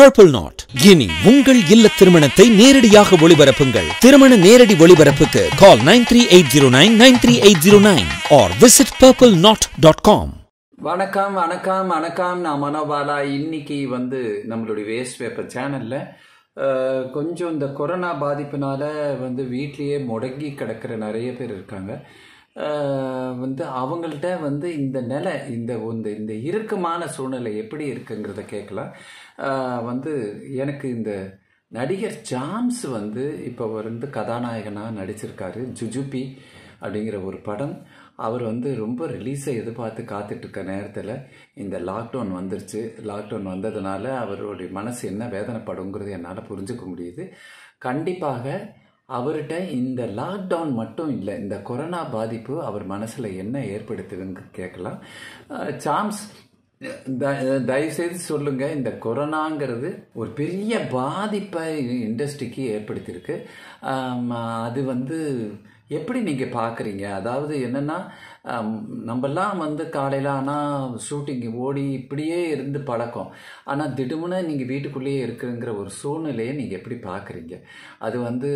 purple not இனி உங்கள் இல்ல திருமணத்தை நேரடியாக ஒளிபரப்புங்கள் திருமண நேரடி ஒளிபரப்புக்கு call nine three eight zero nine nine three eight zero nine or visit purple knot dot com வணக்கம் வணக்கம் வணக்கம் நான் மனோபாலா இன்னைக்கு வந்து நம்மளுடைய வேஸ்ட் பேப்பர் சேனல்ல அஹ், கொஞ்சம் இந்த கொரோனா பாதிப்புனால வந்து வீட்லயே முடங்கி கிடக்கிற நிறைய பேர் இருக்காங்க அஹ், வந்து அவங்கள்ட்ட வந்து இந்த நிலை இந்த இந்த இந்த இறுக்கமான சூழ்நிலை எப்படி இருக்குங்கிறத கேட்கலாம் அஹ், வந்து எனக்கு இந்த நடிகர் ஜாம்ஸ் வந்து இப்போ வந்து கதாநாயகனாக நடிச்சிருக்காரு ஜுஜுபி அப்படிங்கிற ஒரு படம் அவர் வந்து ரொம்ப ரிலீஸை எதிர்பார்த்து காத்துட்டு இருக்க நேரத்தில் இந்த லாக்டவுன் வந்துருச்சு லாக்டவுன் வந்ததுனால அவருடைய மனசு என்ன வேதனைப்படுங்கிறது என்னால் புரிஞ்சுக்க முடியுது கண்டிப்பாக அவர்கிட்ட இந்த லாக்டவுன் மட்டும் இல்லை இந்த கொரோனா பாதிப்பு அவர் மனசில் என்ன ஏற்படுத்துதுன்னு கேட்கலாம் அஹ் சாம்ஸ் த- தயவுசெய்து சொல்லுங்க இந்த கொரோனாங்கிறது ஒரு பெரிய பாதிப்பை இண்டஸ்ட்ரிக்கு ஏற்படுத்தியிருக்கு ஆம், அது வந்து எப்படி நீங்க பாக்குறீங்க அதாவது என்னன்னா ஆம், நம்மெல்லாம் வந்து காலையில ஆனா ஷூட்டிங் ஓடி இப்படியே இருந்து பழக்கம் ஆனா திடுமுன நீங்க வீட்டுக்குள்ளேயே இருக்குங்கிற ஒரு சூழ்நிலையை நீங்க எப்படி பாக்குறீங்க அது வந்து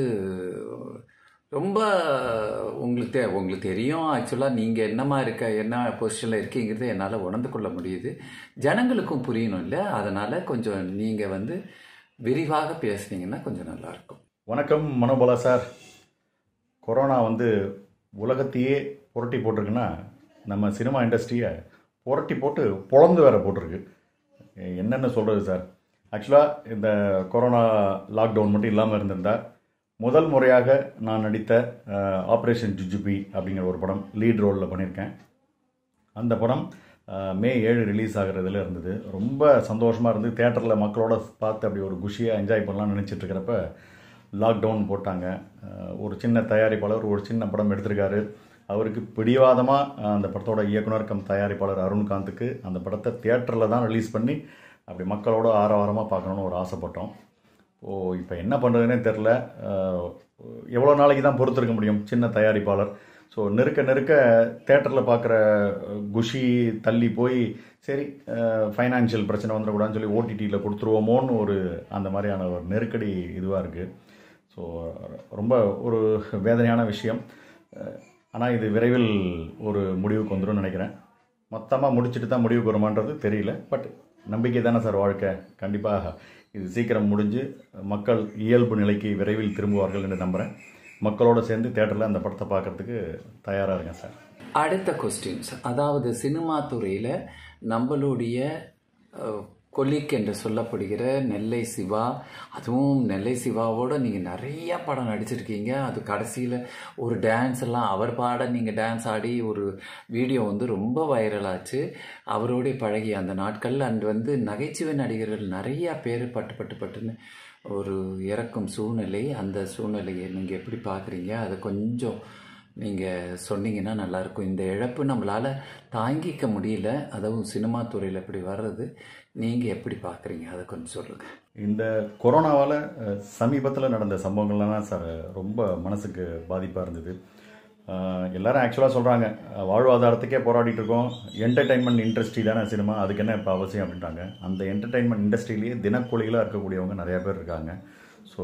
ரொம்ப உங்களுக்கு தெ- உங்களுக்கு தெரியும் ஆக்சுவலாக நீங்கள் என்னமா இருக்க என்ன பொசிஷனில் இருக்கீங்கிறது என்னால் உணர்ந்து கொள்ள முடியுது ஜனங்களுக்கும் புரியணும் இல்லை அதனால் கொஞ்சம் நீங்கள் வந்து விரிவாக பேசுனீங்கன்னா கொஞ்சம் நல்லாயிருக்கும் வணக்கம் மனோபாலா சார் கொரோனா வந்து உலகத்தையே புரட்டி போட்டிருக்குன்னா நம்ம சினிமா இண்டஸ்ட்ரியை புரட்டி போட்டு பொழந்து வேற போட்டிருக்கு என்னென்ன சொல்கிறது சார் ஆக்சுவலாக இந்த கொரோனா லாக்டவுன் மட்டும் இல்லாமல் இருந்திருந்தா முதல் முறையாக நான் நடித்த ஆப்ரேஷன் ஜுஜுபி அப்படிங்கிற ஒரு படம் லீட் ரோலில் பண்ணியிருக்கேன் அந்த படம் அஹ், மே ஏழு ரிலீஸ் ஆகிறதுல இருந்தது ரொம்ப சந்தோஷமாக இருந்து தேட்டரில் மக்களோட பார்த்து அப்படி ஒரு குஷியாக என்ஜாய் பண்ணலாம்னு நினச்சிட்டு இருக்கிறப்ப லாக்டவுன் போட்டாங்க அஹ், ஒரு சின்ன தயாரிப்பாளர் ஒரு சின்ன படம் எடுத்திருக்காரு அவருக்கு பிடிவாதமாக அந்த படத்தோட இயக்குனர் கம் தயாரிப்பாளர் அருண்காந்துக்கு அந்த படத்தை தியேட்டரில் தான் ரிலீஸ் பண்ணி அப்படி மக்களோட ஆரவாரமாக பார்க்கணுன்னு ஒரு ஆசைப்பட்டோம் ஓ இப்போ என்ன பண்ணுறதுனே தெரில எவ்வளோ நாளைக்கு தான் பொறுத்திருக்க முடியும் சின்ன தயாரிப்பாளர் ஸோ நெருக்க நெருக்க தேட்டரில் பார்க்குற குஷி தள்ளி போய் சரி ஃபைனான்ஷியல் பிரச்சனை வந்துடக்கூடாதுன்னு சொல்லி ஓடிடியில் கொடுத்துருவோமோன்னு ஒரு அந்த மாதிரியான ஒரு நெருக்கடி இதுவாக இருக்குது ஸோ ரொம்ப ஒரு வேதனையான விஷயம் ஆனால் இது விரைவில் ஒரு முடிவுக்கு வந்துடும் நினைக்கிறேன் மொத்தமாக முடிச்சுட்டு தான் முடிவுக்கு வருமான்றது தெரியல பட் நம்பிக்கை தானே சார் வாழ்க்கை கண்டிப்பாக இது சீக்கிரம் முடிஞ்சு மக்கள் இயல்பு நிலைக்கு விரைவில் திரும்புவார்கள் என்று நம்புகிறேன் மக்களோட சேர்ந்து தேட்டரில் அந்த படத்தை பார்க்கறதுக்கு தயாராக இருக்கேன் சார் அடுத்த கொஸ்டின்ஸ் அதாவது சினிமா துறையில் நம்மளுடைய கொலிக் என்று சொல்லப்படுகிற நெல்லை சிவா அதுவும் நெல்லை சிவாவோட நீங்கள் நிறைய படம் நடிச்சிருக்கீங்க அது கடைசியில் ஒரு டான்ஸ் எல்லாம் அவர் பாட நீங்கள் டான்ஸ் ஆடி ஒரு வீடியோ வந்து ரொம்ப வைரலாச்சு அவரோட பழகி அந்த நாட்கள் அண்ட் வந்து நகைச்சுவை நடிகர்கள் நிறையா பேர் பட்டு பட்டு பட்டுன்னு ஒரு இறக்கும் சூழ்நிலை அந்த சூழ்நிலையை நீங்கள் எப்படி பார்க்குறீங்க அதை கொஞ்சம் நீங்கள் சொன்னீங்கன்னா நல்லாயிருக்கும் இந்த இழப்பு நம்மளால் தாங்கிக்க முடியல அதுவும் சினிமா துறையில் இப்படி வர்றது நீங்கள் எப்படி பார்க்குறீங்க அதை கொஞ்சம் சொல்லுங்கள் இந்த கொரோனாவால் சமீபத்தில் நடந்த சம்பவங்கள்லாம் தான் சார் ரொம்ப மனசுக்கு பாதிப்பாக இருந்தது அஹ், எல்லாரும் ஆக்சுவலாக சொல்கிறாங்க வாழ்வாதாரத்துக்கே போராடிட்டு இருக்கோம் என்டர்டைன்மெண்ட் இண்டஸ்ட்ரி தானே சினிமா அதுக்கு என்ன இப்போ அவசியம் அப்படின்றாங்க அந்த என்டர்டைன்மெண்ட் இண்டஸ்ட்ரியிலேயே தினக்கூலிகளாக இருக்கக்கூடியவங்க நிறையா பேர் இருக்காங்க ஸோ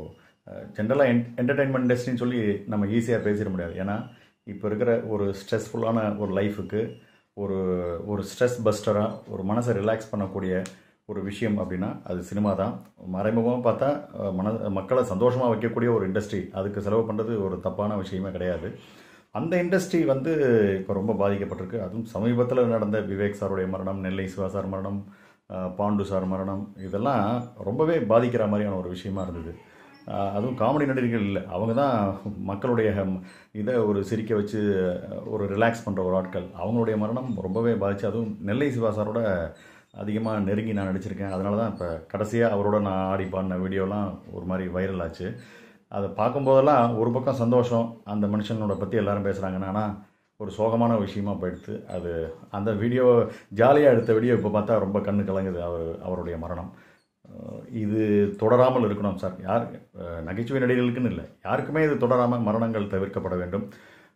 ஜென்ரலாக என் என்டர்டைன்மெண்ட் இண்டஸ்ட்ரின்னு சொல்லி நம்ம ஈஸியாக பேசிட முடியாது ஏன்னா இப்போ இருக்கிற ஒரு ஸ்ட்ரெஸ்ஃபுல்லான ஒரு லைஃபுக்கு ஒரு ஒரு ஸ்ட்ரெஸ் பஸ்டராக ஒரு மனசை ரிலாக்ஸ் பண்ணக்கூடிய ஒரு விஷயம் அப்படின்னா அது சினிமா தான் மறைமுகமாக பார்த்தா அஹ், மன மக்களை சந்தோஷமாக வைக்கக்கூடிய ஒரு இண்டஸ்ட்ரி அதுக்கு செலவு பண்ணுறது ஒரு தப்பான விஷயமே கிடையாது அந்த இண்டஸ்ட்ரி வந்து இப்போ ரொம்ப பாதிக்கப்பட்டிருக்கு அதுவும் சமீபத்தில் நடந்த விவேக் சாருடைய மரணம் நெல்லை சிவா சார் மரணம் அஹ், பாண்டு சார் மரணம் இதெல்லாம் ரொம்பவே பாதிக்கிற மாதிரியான ஒரு விஷயமா இருந்தது அஹ், அதுவும் காமெடி நடிகர்கள் இல்லை அவங்க தான் மக்களுடைய ஹம், இதை ஒரு சிரிக்க வச்சு அஹ், ஒரு ரிலாக்ஸ் பண்ணுற ஒரு ஆட்கள் அவங்களுடைய மரணம் ரொம்பவே பாதிச்சு அதுவும் நெல்லை சிவா சாரோட அதிகமாக நெருங்கி நான் நடிச்சிருக்கேன் அதனால தான் இப்போ கடைசியாக அவரோட நான் ஆடி பாடின வீடியோலாம் ஒரு மாதிரி வைரல் ஆச்சு அதை பார்க்கும்போதெல்லாம் ஒரு பக்கம் சந்தோஷம் அந்த மனுஷனோட பற்றி எல்லாரும் பேசுகிறாங்கன்னா ஆனால் ஒரு சோகமான விஷயமா போயிடுது அது அந்த வீடியோ ஜாலியாக எடுத்த வீடியோ இப்போ பார்த்தா ரொம்ப கண்ணு கலங்குது அவர் அவருடைய மரணம் அஹ் இது தொடராமல் இருக்கணும் சார் யார் அஹ் நகைச்சுவை நடிகர்களுக்குன்னு இல்லை யாருக்குமே இது தொடராமல் மரணங்கள் தவிர்க்கப்பட வேண்டும்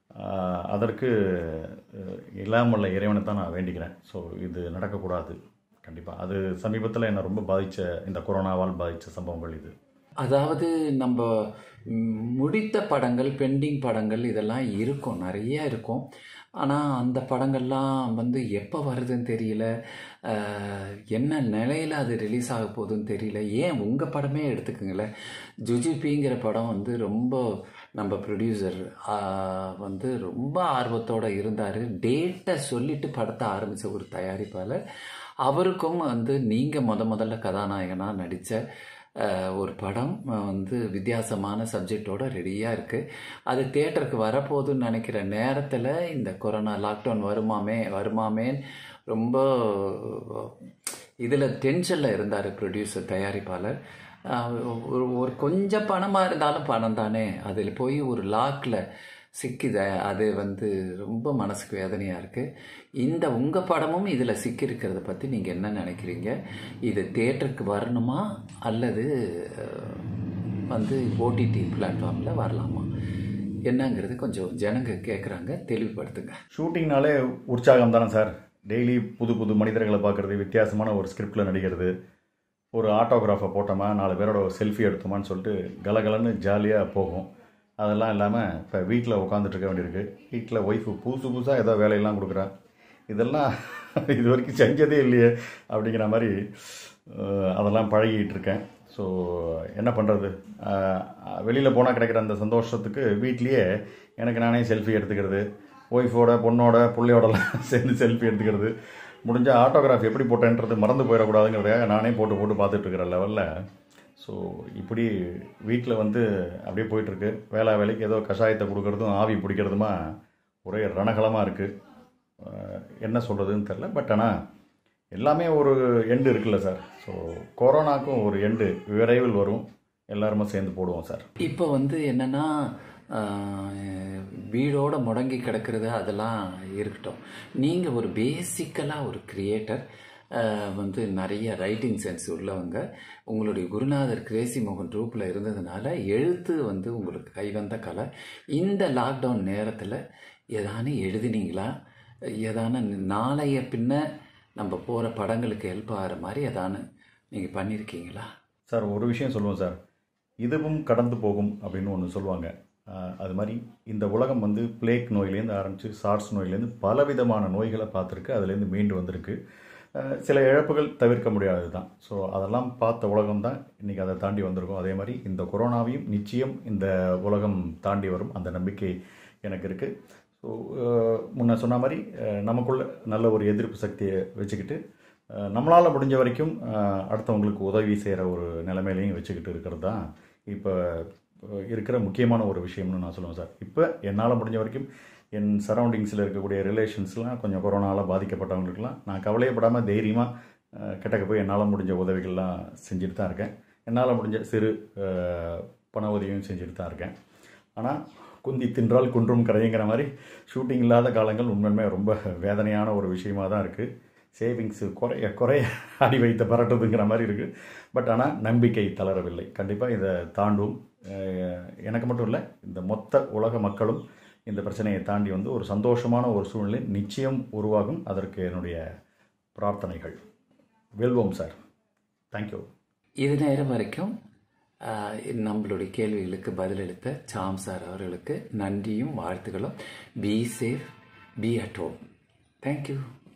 அஹ் அதற்கு அஹ் எல்லாம் வல்ல இறைவனை தான் நான் வேண்டிக்கிறேன் ஸோ இது நடக்கக்கூடாது கண்டிப்பாக அது சமீபத்தில் என்னை ரொம்ப பாதித்த இந்த கொரோனாவால் பாதித்த சம்பவங்கள் இது அதாவது நம்ம ம், முடித்த படங்கள் பெண்டிங் படங்கள் இதெல்லாம் இருக்கும் நிறைய இருக்கும் ஆனால் அந்த படங்கள்லாம் வந்து எப்போ வருதுன்னு தெரியல அஹ், என்ன நிலையில் அது ரிலீஸ் ஆக போகுதுன்னு தெரியல ஏன் உங்கள் படமே எடுத்துக்கோங்களேன் ஜுஜிபிங்கிற படம் வந்து ரொம்ப நம்ம ப்ரொடியூசர் வந்து ரொம்ப ஆர்வத்தோடு இருந்தார் டேட்டை சொல்லிட்டு படத்தை ஆரம்பித்த ஒரு தயாரிப்பாளர் அவருக்கும் வந்து நீங்கள் முத முதல்ல கதாநாயகனாக நடித்த அஹ், ஒரு படம் அஹ், வந்து வித்தியாசமான சப்ஜெக்டோட ரெடியாக இருக்குது அது தேட்டருக்கு வரப்போகுதுன்னு நினைக்கிற நேரத்தில் இந்த கொரோனா லாக்டவுன் வருமாமே வருமாமேன்னு ரொம்ப இதில் டென்ஷனில் இருந்தார் ப்ரொடியூசர் தயாரிப்பாளர் அஹ், ஒரு ஒரு கொஞ்சம் பணமாக இருந்தாலும் பணம் தானே அதில் போய் ஒரு லாக்கில் சிக்கித அது வந்து ரொம்ப மனசுக்கு வேதனையாக இருக்குது இந்த உங்கள் படமும் இதில் சிக்கியிருக்கிறத பற்றி நீங்கள் என்ன நினைக்கிறீங்க இது தேட்டருக்கு வரணுமா அல்லது அஹ், வந்து ஓடிடி பிளாட்ஃபார்மில் வரலாமா என்னங்கிறது கொஞ்சம் ஜனங்க கேட்குறாங்க தெளிவுபடுத்துங்க ஷூட்டிங்னாலே உற்சாகம் தானே சார் டெய்லி புது புது மனிதர்களை பார்க்குறது வித்தியாசமான ஒரு ஸ்கிரிப்டில் நடிக்கிறது ஒரு ஆட்டோகிராஃபை போட்டோமா நாலு பேரோட ஒரு செல்ஃபி எடுத்தோமான்னு சொல்லிட்டு கலகலன்னு ஜாலியாக போகும் அதெல்லாம் இல்லாமல் இப்போ வீட்டில் உட்காந்துட்டு இருக்க வேண்டியிருக்கு வீட்டில் ஒய்ஃபு புதுசு புதுசாக ஏதோ வேலையெல்லாம் கொடுக்குறா இதெல்லாம் இது வரைக்கும் செஞ்சதே இல்லையே அப்படிங்கிற மாதிரி அஹ், அதெல்லாம் பழகிட்டு இருக்கேன் ஸோ என்ன பண்ணுறது வெளியில் போனால் கிடைக்கிற அந்த சந்தோஷத்துக்கு வீட்லேயே எனக்கு நானே செல்ஃபி எடுத்துக்கிறது ஒய்ஃபோட பொண்ணோட பிள்ளையோடலாம் சேர்ந்து செல்ஃபி எடுத்துக்கிறது முடிஞ்ச ஆட்டோகிராஃப் எப்படி போட்டேன்றது மறந்து போயிடக்கூடாதுங்கிறதுக்காக நானே போட்டு போட்டு பார்த்துட்டு இருக்கிற லெவலில் ஸோ இப்படி வீட்டில் வந்து அப்படியே போயிட்டுருக்கு வேளா வேலைக்கு ஏதோ கஷாயத்தை கொடுக்கறதும் ஆவி பிடிக்கிறதுமா ஒரே ரணகலமாக இருக்குது என்ன சொல்கிறதுன்னு தெரில பட் ஆனால் எல்லாமே ஒரு எண்டு இருக்குல்ல சார் ஸோ கொரோனாக்கும் ஒரு எண்டு விரைவில் வரும் எல்லாருமே சேர்ந்து போடுவோம் சார் இப்போ வந்து என்னன்னா ஆஹ், வீடோட முடங்கி கிடக்கிறது அதெல்லாம் இருக்கட்டும் நீங்கள் ஒரு பேசிக்கலாக ஒரு கிரியேட்டர் வந்து நிறைய ரைட்டிங் சென்ஸ் உள்ளவங்க உங்களுடைய குருநாதர் கிரேசி மோகன் ரூப்பில் இருந்ததுனால எழுத்து வந்து உங்களுக்கு கைவந்த கலை இந்த லாக்டவுன் நேரத்தில் ஏதானு எழுதினீங்களா ஏதான நாளைய பின்ன நம்ம போகிற படங்களுக்கு ஹெல்ப் ஆகிற மாதிரி ஏதானு நீங்கள் பண்ணியிருக்கீங்களா சார் ஒரு விஷயம் சொல்லுவோம் சார் இதுவும் கடந்து போகும் அப்படின்னு ஒன்று சொல்லுவாங்க ஆஹ் அது மாதிரி இந்த உலகம் வந்து பிளேக் நோயிலேருந்து ஆரம்பித்து சார்ஸ் நோயிலேருந்து பலவிதமான நோய்களை பார்த்துருக்கு அதுலேருந்து மீண்டு வந்திருக்கு ஆஹ் சில இழப்புகள் தவிர்க்க முடியாதது தான் ஸோ அதெல்லாம் பார்த்த உலகம் தான் இன்றைக்கி அதை தாண்டி வந்திருக்கும் அதே மாதிரி இந்த கொரோனாவையும் நிச்சயம் இந்த உலகம் தாண்டி வரும் அந்த நம்பிக்கை எனக்கு இருக்குது ஸோ முன்ன சொன்ன மாதிரி ஆஹ் நமக்குள்ள நல்ல ஒரு எதிர்ப்பு சக்தியை வச்சுக்கிட்டு நம்மளால் முடிஞ்ச வரைக்கும் ஆஹ் அடுத்தவங்களுக்கு உதவி செய்கிற ஒரு நிலைமையிலையும் வச்சுக்கிட்டு இருக்கிறது தான் இப்போ இருக்கிற முக்கியமான ஒரு விஷயம்னு நான் சொல்லுவேன் சார் இப்போ என்னால் முடிஞ்ச வரைக்கும் என் சரௌண்டிங்ஸில் இருக்கக்கூடிய ரிலேஷன்ஸ்லாம் கொஞ்சம் கொரோனாவில் பாதிக்கப்பட்டவங்களுக்குலாம் நான் கவலையப்படாமல் தைரியமாக கிட்டக்க போய் என்னால் முடிஞ்ச உதவிகள்லாம் செஞ்சுட்டு தான் இருக்கேன் என்னால் முடிஞ்ச சிறு ஆஹ் பண உதவியும் செஞ்சுட்டு தான் இருக்கேன் ஆனால் குந்தி தின்றால் குன்றும் கரையுங்கிற மாதிரி ஷூட்டிங் இல்லாத காலங்கள் உண்மையுமே ரொம்ப வேதனையான ஒரு விஷயமா தான் இருக்குது சேவிங்ஸு குறைய குறைய அடி வைத்த பரட்டுதுங்கிற மாதிரி இருக்குது பட் ஆனால் நம்பிக்கை தளரவில்லை கண்டிப்பாக இதை தாண்டும் அஹ் எனக்கு மட்டும் இல்லை இந்த மொத்த உலக மக்களும் இந்த பிரச்சனையை தாண்டி வந்து ஒரு சந்தோஷமான ஒரு சூழ்நிலை நிச்சயம் உருவாகும் அதற்கு என்னுடைய பிரார்த்தனைகள் வெல்வோம் சார் தேங்க்யூ இது நேரம் வரைக்கும் ஆஹ், நம்மளுடைய கேள்விகளுக்கு பதிலளித்த சாம் சார் அவர்களுக்கு நன்றியும் வாழ்த்துக்களும் be safe be at home thank you